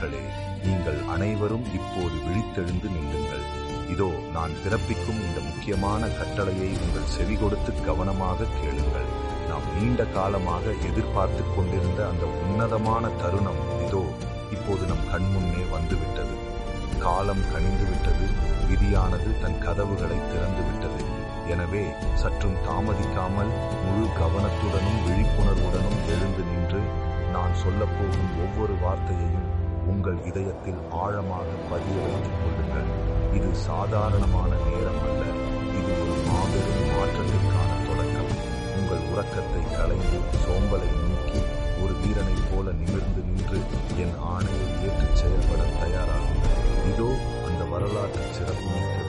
மக்களே நீங்கள் அனைவரும் இப்போது விழித்தெழுந்து நில்லுங்கள் இதோ நான் பிறப்பிக்கும் இந்த முக்கியமான கட்டளையை உங்கள் செவி கொடுத்து கவனமாக கேளுங்கள் நாம் நீண்ட காலமாக எதிர்பார்த்துக் கொண்டிருந்த அந்த உன்னதமான தருணம் இதோ இப்போது நம் கண்முன்னே வந்துவிட்டது காலம் கனிந்து விட்டது விதியானது தன் கதவுகளை திறந்து விட்டது எனவே சற்றும் தாமதிக்காமல் முழு கவனத்துடனும் விழிப்புணர்வுடனும் எழுந்து நின்று நான் சொல்லப் போகும் ஒவ்வொரு வார்த்தையையும் உங்கள் இதயத்தில் ஆழமாக பதிய வைத்துக் கொள்ளுங்கள் இது சாதாரணமான நேரம் அல்ல இது ஒரு மாபெரும் மாற்றத்திற்கான தொடக்கம் உங்கள் உறக்கத்தை களைந்து சோம்பலை நீக்கி ஒரு வீரனைப் போல நிமிர்ந்து நின்று என் ஆணையை ஏற்றுச் செயல்பட தயாராகுங்கள் இதோ அந்த வரலாற்று சிறப்புமிக்க